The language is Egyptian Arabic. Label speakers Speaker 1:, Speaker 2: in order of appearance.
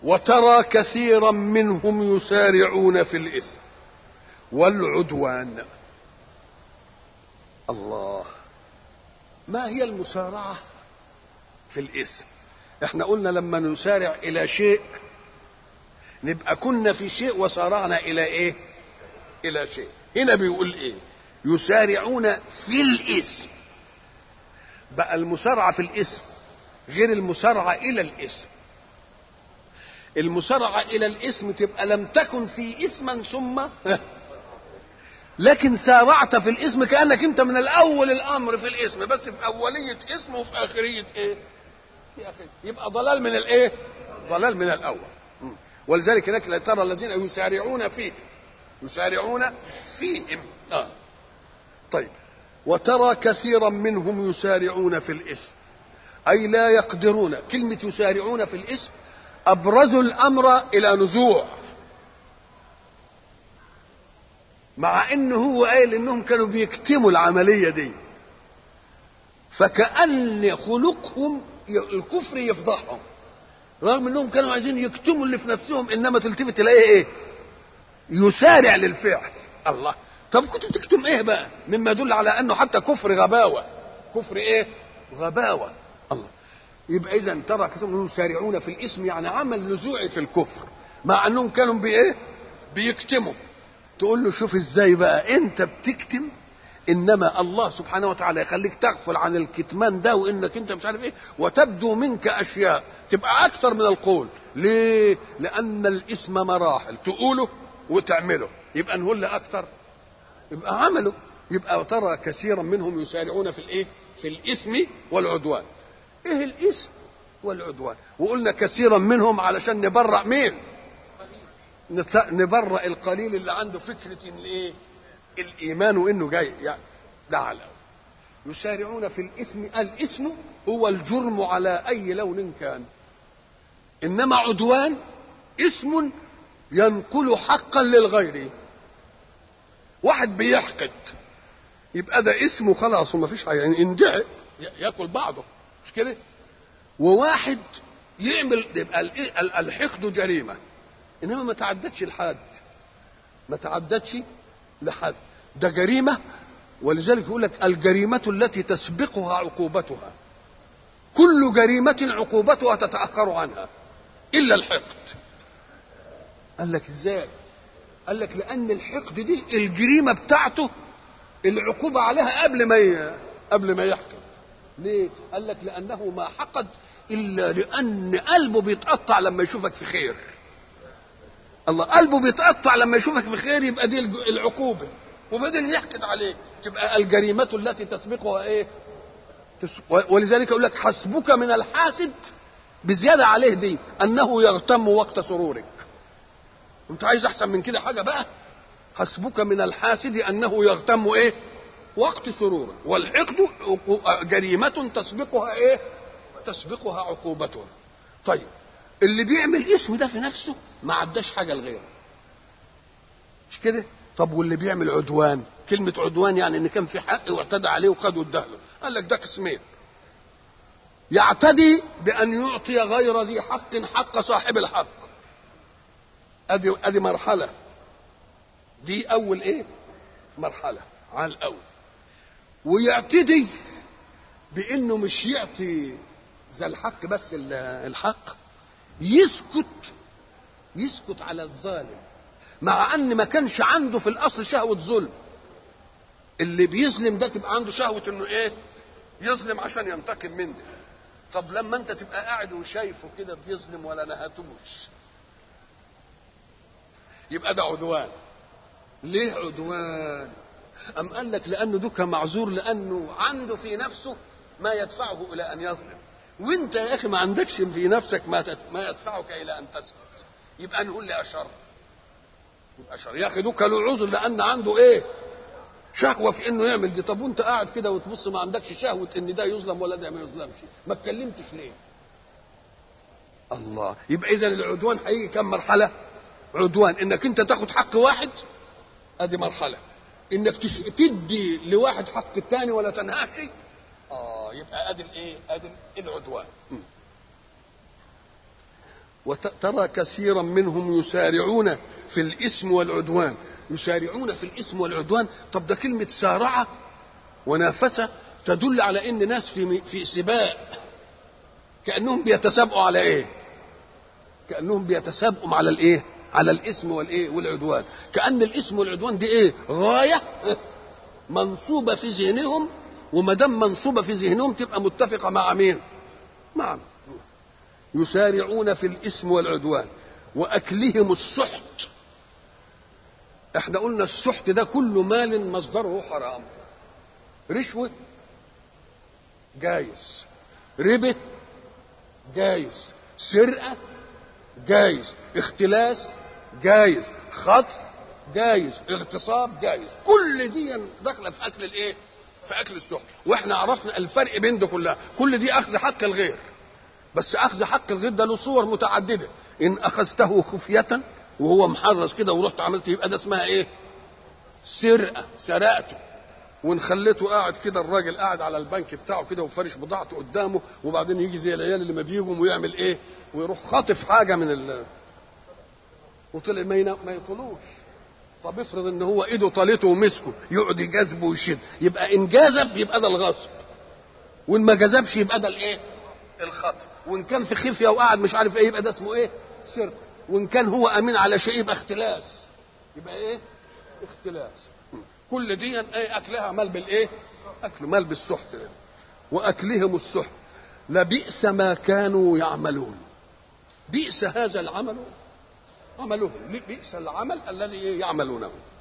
Speaker 1: وترى كثيرا منهم يسارعون في الاثم والعدوان الله ما هي المسارعه في الاثم احنا قلنا لما نسارع الى شيء نبقى كنا في شيء وسارعنا الى ايه الى شيء هنا بيقول ايه يسارعون في الاسم بقى المسارعه في الاسم غير المسارعه الى الاسم المسارعه الى الاسم تبقى لم تكن في اسما ثم لكن سارعت في الاسم كانك انت من الاول الامر في الاسم بس في اوليه اسم وفي اخريه ايه في اخريه يبقى ضلال من الايه ضلال من الاول م. ولذلك هناك لا ترى الذين يسارعون فيه يسارعون فيهم آه. طيب وترى كثيرا منهم يسارعون في الاسم اي لا يقدرون كلمه يسارعون في الاسم ابرزوا الامر الى نزوع مع انه هو قايل انهم كانوا بيكتموا العمليه دي فكأن خلقهم الكفر يفضحهم رغم انهم كانوا عايزين يكتموا اللي في نفسهم انما تلتفت تلاقيه ايه يسارع للفعل الله طب كنت بتكتم ايه بقى مما يدل على انه حتى كفر غباوه كفر ايه غباوه الله يبقى اذا ترى كثيرا يسارعون في الاسم يعني عمل نزوعي في الكفر مع انهم كانوا بايه بيكتموا تقول له شوف ازاي بقى انت بتكتم انما الله سبحانه وتعالى يخليك تغفل عن الكتمان ده وانك انت مش عارف ايه وتبدو منك اشياء تبقى اكثر من القول ليه لان الاسم مراحل تقوله وتعمله يبقى نقول اكثر يبقى عمله يبقى ترى كثيرا منهم يسارعون في الايه في الاثم والعدوان ايه الاثم والعدوان وقلنا كثيرا منهم علشان نبرأ مين نبرأ القليل اللي عنده فكرة ان ايه الايمان وانه جاي يعني ده على يسارعون في الاثم الاثم هو الجرم على اي لون كان انما عدوان اسم ينقل حقا للغير واحد بيحقد يبقى ده اسمه خلاص وما فيش حاجه يعني اندعى ياكل بعضه مش كده وواحد يعمل يبقى الحقد جريمه انما ما تعدتش لحد ما تعدتش لحد ده جريمه ولذلك يقول لك الجريمه التي تسبقها عقوبتها كل جريمه عقوبتها تتاخر عنها الا الحقد قال لك ازاي قال لك لان الحقد دي الجريمه بتاعته العقوبه عليها قبل ما ي... قبل ما يحكم ليه قال لك لانه ما حقد الا لان قلبه بيتقطع لما يشوفك في خير الله قلبه بيتقطع لما يشوفك في خير يبقى دي العقوبه وبعدين يحقد عليك تبقى الجريمه التي تسبقها ايه ولذلك يقول لك حسبك من الحاسد بزياده عليه دي انه يغتم وقت سرورك انت عايز احسن من كده حاجه بقى حسبك من الحاسد انه يغتم ايه وقت سروره والحقد جريمه تسبقها ايه تسبقها عقوبتها طيب اللي بيعمل اسم ده في نفسه ما عداش حاجه لغيره مش كده طب واللي بيعمل عدوان كلمة عدوان يعني ان كان في حق واعتدى عليه وخده واداله قال لك ده قسمين يعتدي بان يعطي غير ذي حق حق صاحب الحق ادي ادي مرحله دي اول ايه مرحله على الاول ويعتدي بانه مش يعطي ذا الحق بس الحق يسكت يسكت على الظالم مع ان ما كانش عنده في الاصل شهوه ظلم اللي بيظلم ده تبقى عنده شهوه انه ايه يظلم عشان ينتقم من ده طب لما انت تبقى قاعد وشايفه كده بيظلم ولا نهتوش يبقى ده عدوان ليه عدوان أم قال لك لأنه دوك معذور لأنه عنده في نفسه ما يدفعه إلى أن يظلم وانت يا أخي ما عندكش في نفسك ما ما يدفعك إلى أن تسكت يبقى نقول لي أشر يبقى أشر يا أخي دوك له عذر لأن عنده إيه شهوة في إنه يعمل دي طب وأنت قاعد كده وتبص ما عندكش شهوة إن ده يظلم ولا ده ما يظلمش ما اتكلمتش ليه الله يبقى إذا العدوان هيجي كم مرحلة عدوان انك انت تاخد حق واحد ادي مرحله انك تش... تدي لواحد حق الثاني ولا تنهاش اه يبقى ادي الايه ادي العدوان وترى كثيرا منهم يسارعون في الإثم والعدوان يسارعون في الإثم والعدوان طب ده كلمة سارعة ونافسة تدل على ان ناس في في سباق كانهم بيتسابقوا على ايه كانهم بيتسابقوا على الايه على الاسم والايه والعدوان كان الاسم والعدوان دي ايه غايه منصوبه في ذهنهم وما دام منصوبه في ذهنهم تبقى متفقه مع مين مع يسارعون في الاسم والعدوان واكلهم السحت احنا قلنا السحت ده كل مال مصدره حرام رشوه جايز ربا جايز سرقه جايز اختلاس جايز خطف جايز اغتصاب جايز كل دي داخله في اكل الايه في اكل السحت واحنا عرفنا الفرق بين ده كلها كل دي اخذ حق الغير بس اخذ حق الغير ده له صور متعدده ان اخذته خفيه وهو محرز كده ورحت عملت يبقى ده اسمها ايه سرقه سرقته وان خليته قاعد كده الراجل قاعد على البنك بتاعه كده وفارش بضاعته قدامه وبعدين يجي زي العيال اللي ما بيجوا ويعمل ايه ويروح خاطف حاجه من ال وطلع ما, ينا... ما يطلوش طب افرض ان هو ايده طالته ومسكه يقعد يجذبه ويشد يبقى ان جذب يبقى ده الغصب وان ما جذبش يبقى ده الايه الخطف وان كان في خفيه وقعد مش عارف ايه يبقى ده اسمه ايه سرقه وان كان هو امين على شيء يبقى اختلاس يبقى ايه اختلاس كل دي ايه اكلها مال بالايه اكل مال بالسحت واكلهم السحت لبئس ما كانوا يعملون بئس هذا العمل عملهم بئس العمل الذي يعملونه